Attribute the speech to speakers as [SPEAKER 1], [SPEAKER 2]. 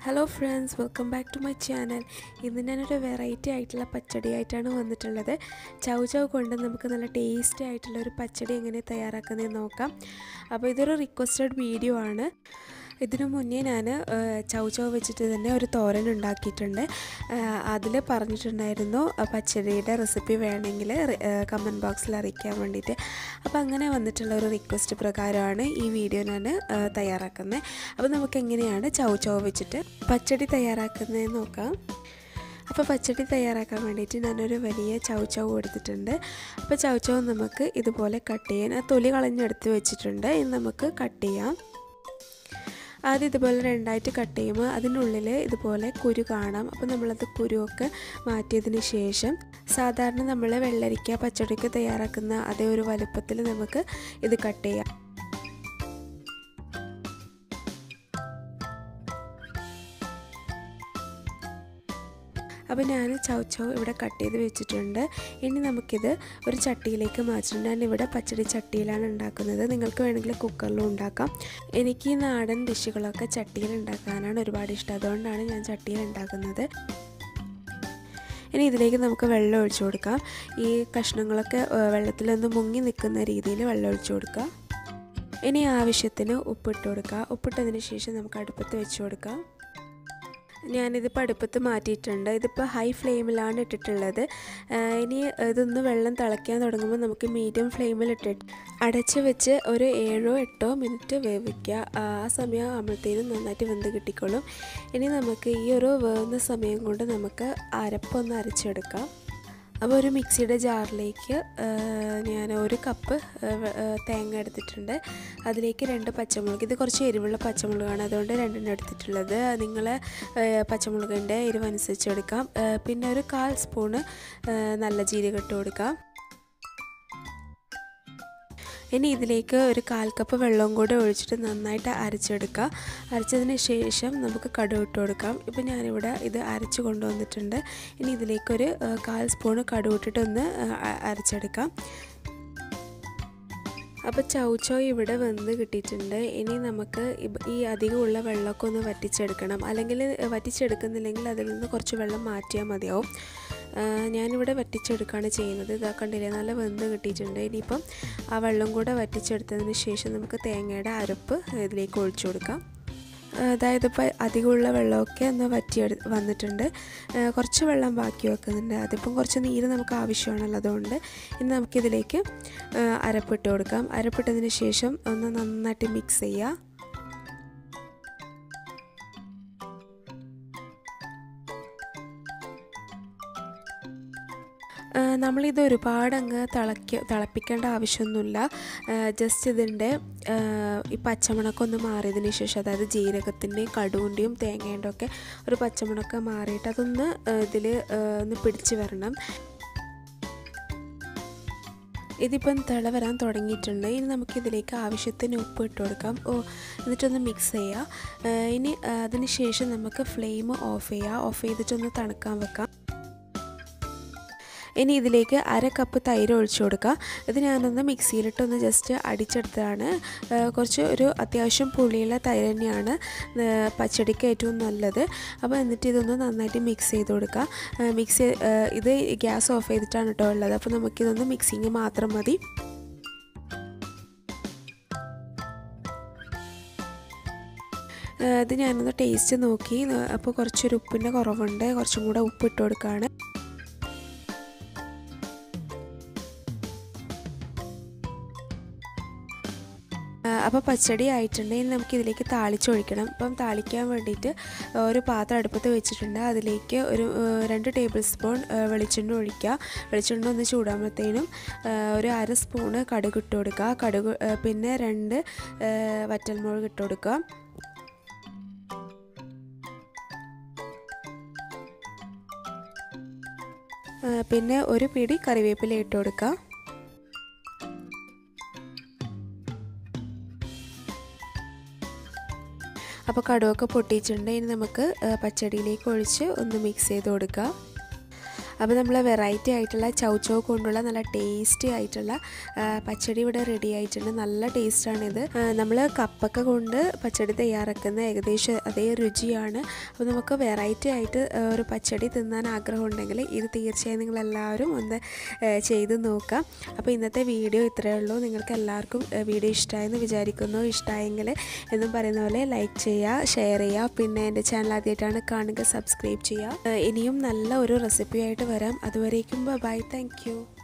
[SPEAKER 1] hello friends welcome back to my channel ഇന്ന് ഞാനൊരു variety ആയിട്ടുള്ള പച്ചടി ആയിട്ടാണ് വന്നിട്ടുള്ളത് ചൗ ചൗ കൊണ്ട് നമുക്ക് നല്ല ടേസ്റ്റി ആയിട്ടുള്ള ഒരു പച്ചടി എങ്ങനെ തയ്യാറാക്കുന്നതെന്ന് നോക്കാം അപ്പോൾ ഇതൊരു റിക്വസ്റ്റഡ് വീഡിയോ ആണ് ഇതിനു മുന്നേ ഞാൻ ചൗ ചൗ വെച്ചിട്ട് തന്നെ ഒരു തോരൻ ഉണ്ടാക്കിയിട്ടുണ്ട് അതിൽ പറഞ്ഞിട്ടുണ്ടായിരുന്നു പച്ചടിയുടെ റെസിപ്പി വേണമെങ്കിൽ കമൻറ്റ് ബോക്സിൽ അറിയിക്കാൻ വേണ്ടിയിട്ട് അപ്പോൾ അങ്ങനെ വന്നിട്ടുള്ള ഒരു റിക്വസ്റ്റ് പ്രകാരമാണ് ഈ വീഡിയോ ഞാൻ തയ്യാറാക്കുന്നത് അപ്പോൾ നമുക്ക് എങ്ങനെയാണ് ചൗ ചൗ വെച്ചിട്ട് പച്ചടി തയ്യാറാക്കുന്നതെന്ന് നോക്കാം അപ്പോൾ പച്ചടി തയ്യാറാക്കാൻ വേണ്ടിയിട്ട് ഞാനൊരു വലിയ ചൗ ചൗ എടുത്തിട്ടുണ്ട് അപ്പോൾ ചൗ ചൗ നമുക്ക് ഇതുപോലെ കട്ട് ചെയ്യാൻ ആ തൊലി കളഞ്ഞെടുത്ത് വെച്ചിട്ടുണ്ട് ഇത് നമുക്ക് കട്ട് ചെയ്യാം ആദ്യം ഇതുപോലെ രണ്ടായിട്ട് കട്ട് ചെയ്യുമ്പോൾ അതിനുള്ളിൽ ഇതുപോലെ കുരു കാണാം അപ്പോൾ നമ്മളത് കുരുവൊക്കെ മാറ്റിയതിന് ശേഷം സാധാരണ നമ്മൾ വെള്ളരിക്ക പച്ചടിക്ക് തയ്യാറാക്കുന്ന അതേ ഒരു വലുപ്പത്തിൽ നമുക്ക് ഇത് കട്ട് ചെയ്യാം അപ്പോൾ ഞാൻ ചൗ ചൗ ഇവിടെ കട്ട് ചെയ്ത് വെച്ചിട്ടുണ്ട് ഇനി നമുക്കിത് ഒരു ചട്ടിയിലേക്ക് മാറ്റിട്ടുണ്ട് ഞാൻ ഇവിടെ പച്ചടി ചട്ടിയിലാണ് ഉണ്ടാക്കുന്നത് നിങ്ങൾക്ക് വേണമെങ്കിൽ കുക്കറിലും ഉണ്ടാക്കാം എനിക്ക് ഈ നാടൻ ഡിഷുകളൊക്കെ ചട്ടിയിൽ ഉണ്ടാക്കാനാണ് ഒരുപാട് ഇഷ്ടം അതുകൊണ്ടാണ് ഞാൻ ചട്ടിയിൽ ഉണ്ടാക്കുന്നത് ഇനി ഇതിലേക്ക് നമുക്ക് വെള്ളം ഒഴിച്ചു കൊടുക്കാം ഈ കഷ്ണങ്ങളൊക്കെ വെള്ളത്തിലൊന്ന് മുങ്ങി നിൽക്കുന്ന രീതിയിൽ വെള്ളം ഒഴിച്ചു കൊടുക്കാം ഇനി ആവശ്യത്തിന് ഉപ്പിട്ട് കൊടുക്കുക ഉപ്പിട്ടതിന് ശേഷം നമുക്ക് അടുപ്പത്ത് വെച്ച് കൊടുക്കാം ഞാനിതിപ്പോൾ അടുപ്പത്ത് മാറ്റിയിട്ടുണ്ട് ഇതിപ്പോൾ ഹൈ ഫ്ലെയിമിലാണ് ഇട്ടിട്ടുള്ളത് ഇനി ഇതൊന്ന് വെള്ളം തിളയ്ക്കാൻ തുടങ്ങുമ്പോൾ നമുക്ക് മീഡിയം ഫ്ലെയിമിൽ ഇട്ടിട്ട് അടച്ച് വെച്ച് ഒരു ഏഴോ എട്ടോ മിനിറ്റ് വേവിക്കുക ആ സമയം ആകുമ്പോഴത്തേനും നന്നായിട്ട് വെന്ത് കിട്ടിക്കോളും ഇനി നമുക്ക് ഈ ഒരു വേവുന്ന സമയം കൊണ്ട് നമുക്ക് അരപ്പൊന്ന് അരച്ചെടുക്കാം അപ്പോൾ ഒരു മിക്സിയുടെ ജാറിലേക്ക് ഞാൻ ഒരു കപ്പ് തേങ്ങ എടുത്തിട്ടുണ്ട് അതിലേക്ക് രണ്ട് പച്ചമുളക് ഇത് കുറച്ച് എരിവുള്ള പച്ചമുളകാണ് അതുകൊണ്ട് രണ്ടെണ്ണം എടുത്തിട്ടുള്ളത് നിങ്ങൾ പച്ചമുളകിൻ്റെ എരിവ് അനുസരിച്ച് എടുക്കാം പിന്നെ ഒരു കാൽ സ്പൂണ് നല്ല ജീരകം ഇട്ട് കൊടുക്കാം ഇനി ഇതിലേക്ക് ഒരു കാൽ കപ്പ് വെള്ളവും കൂടെ ഒഴിച്ചിട്ട് നന്നായിട്ട് അരച്ചെടുക്കുക അരച്ചതിന് ശേഷം നമുക്ക് കടുക് ഇട്ട് കൊടുക്കാം ഇപ്പം ഞാനിവിടെ ഇത് അരച്ച് കൊണ്ടുവന്നിട്ടുണ്ട് ഇനി ഇതിലേക്കൊരു കാൽ സ്പൂണ് കടുക് ഇട്ടിട്ട് ഒന്ന് അരച്ചെടുക്കാം അപ്പോൾ ചൗച്ചോ ഇവിടെ വെന്ത് കിട്ടിയിട്ടുണ്ട് ഇനി നമുക്ക് ഈ അധികമുള്ള വെള്ളമൊക്കെ ഒന്ന് വറ്റിച്ചെടുക്കണം അല്ലെങ്കിൽ വറ്റിച്ചെടുക്കുന്നില്ലെങ്കിൽ അതിൽ നിന്ന് കുറച്ച് വെള്ളം മാറ്റിയാൽ മതിയാവും ഞാനിവിടെ വറ്റിച്ചെടുക്കുകയാണ് ചെയ്യുന്നത് ഇതാ കണ്ടില്ലേ നല്ല വെന്ത് കിട്ടിയിട്ടുണ്ട് ഇനിയിപ്പം ആ വെള്ളം കൂടെ വറ്റിച്ചെടുത്തതിന് ശേഷം നമുക്ക് തേങ്ങയുടെ അരപ്പ് ഇതിലേക്ക് ഒഴിച്ചു കൊടുക്കാം അതായത് ഇപ്പോൾ അധികമുള്ള വെള്ളമൊക്കെ ഒന്ന് വറ്റിയെടു വന്നിട്ടുണ്ട് കുറച്ച് വെള്ളം ബാക്കി വെക്കുന്നുണ്ട് അതിപ്പം കുറച്ച് നീര് നമുക്ക് ആവശ്യമാണല്ലോ അതുകൊണ്ട് ഇന്ന് നമുക്കിതിലേക്ക് അരപ്പിട്ട് കൊടുക്കാം അരപ്പിട്ടതിന് ശേഷം ഒന്ന് നന്നായിട്ട് മിക്സ് ചെയ്യുക നമ്മളിത് ഒരുപാട് അങ്ങ് തിളയ്ക്ക തിളപ്പിക്കേണ്ട ആവശ്യമൊന്നുമില്ല ജസ്റ്റ് ഇതിൻ്റെ ഈ പച്ചമണക്കം ഒന്ന് മാറിയതിന് ശേഷം അതായത് ജീരകത്തിൻ്റെയും കടുവിൻ്റെയും തേങ്ങേൻ്റെ ഒക്കെ ഒരു പച്ചമണക്കം മാറിയിട്ട് അതൊന്ന് ഇതിൽ ഒന്ന് പിടിച്ച് വരണം ഇതിപ്പം തിള വരാൻ തുടങ്ങിയിട്ടുണ്ട് ഇനി നമുക്കിതിലേക്ക് ആവശ്യത്തിന് ഉപ്പ് ഇട്ട് കൊടുക്കാം ഓ എന്നിട്ടൊന്ന് മിക്സ് ചെയ്യുക ഇനി അതിന് ശേഷം നമുക്ക് ഫ്ലെയിം ഓഫ് ചെയ്യുക ഓഫ് ചെയ്തിട്ടൊന്ന് തണുക്കാൻ വെക്കാം ഇനി ഇതിലേക്ക് അര കപ്പ് തൈര് ഒഴിച്ചു കൊടുക്കുക ഇത് ഞാനൊന്ന് മിക്സിയിലിട്ടൊന്ന് ജസ്റ്റ് അടിച്ചെടുത്തതാണ് കുറച്ച് ഒരു അത്യാവശ്യം പുളിയുള്ള തൈര് തന്നെയാണ് പച്ചടിക്ക് ഏറ്റവും നല്ലത് അപ്പോൾ എന്നിട്ട് ഇതൊന്ന് നന്നായിട്ട് മിക്സ് ചെയ്ത് കൊടുക്കുക മിക്സ് ഇത് ഗ്യാസ് ഓഫ് ചെയ്തിട്ടാണ് കേട്ടോ ഉള്ളത് അപ്പോൾ നമുക്കിതൊന്ന് മിക്സിങ് മാത്രം മതി ഇത് ഞാനൊന്ന് ടേസ്റ്റ് നോക്കി അപ്പോൾ കുറച്ചൊരു ഉപ്പിൻ്റെ കുറവുണ്ട് കുറച്ചും കൂടെ ഉപ്പ് ഇട്ട് കൊടുക്കുകയാണ് അപ്പോൾ പച്ചടി ആയിട്ടുണ്ട് ഇനി നമുക്ക് ഇതിലേക്ക് താളിച്ചൊഴിക്കണം അപ്പം താളിക്കാൻ വേണ്ടിയിട്ട് ഒരു പാത്രം അടുപ്പത്ത് വെച്ചിട്ടുണ്ട് അതിലേക്ക് ഒരു രണ്ട് ടേബിൾ സ്പൂൺ വെളിച്ചെണ്ണ ഒഴിക്കുക വെളിച്ചെണ്ണ ഒന്ന് ചൂടാകുമ്പോഴത്തേനും ഒരു അര സ്പൂണ് കടുക് ഇട്ട് കൊടുക്കുക കടുക് പിന്നെ രണ്ട് വറ്റൽമുളക് ഇട്ട് കൊടുക്കുക പിന്നെ ഒരു പിടി കറിവേപ്പില ഇട്ട് കൊടുക്കുക അപ്പോൾ കടുവൊക്കെ പൊട്ടിയിട്ടുണ്ട് ഇനി നമുക്ക് പച്ചടിയിലേക്ക് ഒഴിച്ച് ഒന്ന് മിക്സ് ചെയ്ത് കൊടുക്കുക അപ്പോൾ നമ്മൾ വെറൈറ്റി ആയിട്ടുള്ള ചൗച്ചോ കൊണ്ടുള്ള നല്ല ടേസ്റ്റി ആയിട്ടുള്ള പച്ചടി ഇവിടെ റെഡി ആയിട്ടുണ്ട് നല്ല ടേസ്റ്റാണിത് നമ്മൾ കപ്പൊക്കെ കൊണ്ട് പച്ചടി തയ്യാറാക്കുന്ന ഏകദേശം അതേ രുചിയാണ് അപ്പോൾ നമുക്ക് വെറൈറ്റി ആയിട്ട് ഒരു പച്ചടി തിന്നാൻ ആഗ്രഹമുണ്ടെങ്കിൽ ഇത് തീർച്ചയായും നിങ്ങളെല്ലാവരും ഒന്ന് ചെയ്ത് നോക്കാം അപ്പോൾ ഇന്നത്തെ വീഡിയോ ഇത്രയേ ഉള്ളൂ നിങ്ങൾക്ക് എല്ലാവർക്കും വീഡിയോ ഇഷ്ടമായെന്ന് വിചാരിക്കുന്നു ഇഷ്ടമായെങ്കിൽ എന്നും പറയുന്ന പോലെ ലൈക്ക് ചെയ്യുക ഷെയർ ചെയ്യുക പിന്നെ എൻ്റെ ചാനൽ ആദ്യമായിട്ടാണ് കാണുക സബ്സ്ക്രൈബ് ചെയ്യുക ഇനിയും നല്ല ഒരു റെസിപ്പിയായിട്ട് വരാം അതുവരേക്കും ബൈ താങ്ക്